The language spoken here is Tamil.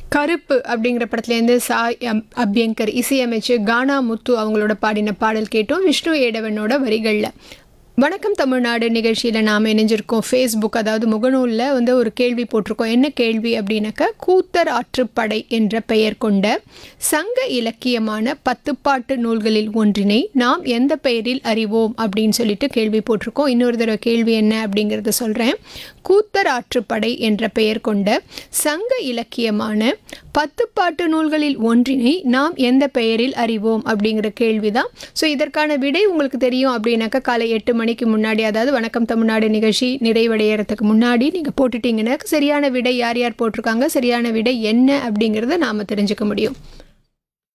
கருப்பு அப்படிங்கிற படத்துலேருந்து சாய் அம்- அபியங்கர் இசையமைச்சு கானா முத்து அவங்களோட பாடின பாடல் கேட்டோம் விஷ்ணு ஏடவனோட வரிகளில் வணக்கம் தமிழ்நாடு நிகழ்ச்சியில் நாம் இணைஞ்சிருக்கோம் ஃபேஸ்புக் அதாவது முகநூலில் வந்து ஒரு கேள்வி போட்டிருக்கோம் என்ன கேள்வி அப்படின்னாக்கா கூத்தர் ஆற்றுப்படை என்ற பெயர் கொண்ட சங்க இலக்கியமான பத்துப்பாட்டு நூல்களில் ஒன்றினை நாம் எந்த பெயரில் அறிவோம் அப்படின்னு சொல்லிட்டு கேள்வி போட்டிருக்கோம் இன்னொரு தடவை கேள்வி என்ன அப்படிங்கிறத சொல்கிறேன் கூத்தர் ஆற்றுப்படை என்ற பெயர் கொண்ட சங்க இலக்கியமான பத்துப்பாட்டு நூல்களில் ஒன்றினை நாம் எந்த பெயரில் அறிவோம் அப்படிங்கிற கேள்வி தான் ஸோ இதற்கான விடை உங்களுக்கு தெரியும் அப்படின்னாக்கா காலை எட்டு மணிக்கு முன்னாடி அதாவது வணக்கம் தமிழ்நாடு நிகழ்ச்சி நிறைவடையறதுக்கு முன்னாடி நீங்கள் போட்டுட்டீங்கன்னா சரியான விடை யார் யார் போட்டிருக்காங்க சரியான விடை என்ன அப்படிங்கிறத நாம் தெரிஞ்சுக்க முடியும்